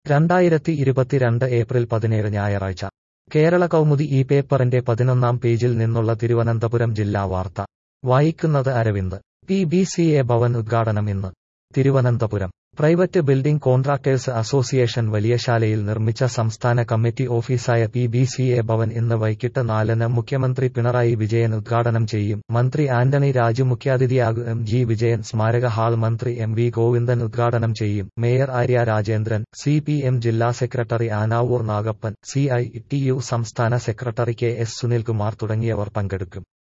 രണ്ടായിരത്തി ഇരുപത്തിരണ്ട് ഏപ്രിൽ പതിനേഴ് ഞായറാഴ്ച കേരള കൗമുദി ഈ പേപ്പറിന്റെ പതിനൊന്നാം പേജിൽ നിന്നുള്ള തിരുവനന്തപുരം ജില്ലാ വാർത്ത വായിക്കുന്നത് Aravind P B C A Bhavan ഉദ്ഘാടനം ഇന്ന് Thiruvananthapuram private building contractors association വലിയശാലയിൽ നിർമ്മിച്ച സംസ്ഥാന കമ്മിറ്റി ഓഫീസായ P B C A Bhavan ഇന്ന് വൈകിട്ട് നാലിന് മുഖ്യമന്ത്രി പിണറായി വിജയൻ ഉദ്ഘാടനം ചെയ്യും മന്ത്രി ആന്റണി രാജു മുഖ്യാതിഥിയാകും എം ജി വിജയൻ സ്മാരക ഹാൾ മന്ത്രി എം വി ഗോവിന്ദൻ ഉദ്ഘാടനം ചെയ്യും mayor Arya Rajendran C P M ജില്ലാ സെക്രട്ടറി Anavoor Nagappan C I T U സംസ്ഥാന സെക്രട്ടറി കെ എസ് സുനിൽകുമാർ തുടങ്ങിയവർ പങ്കെടുക്കും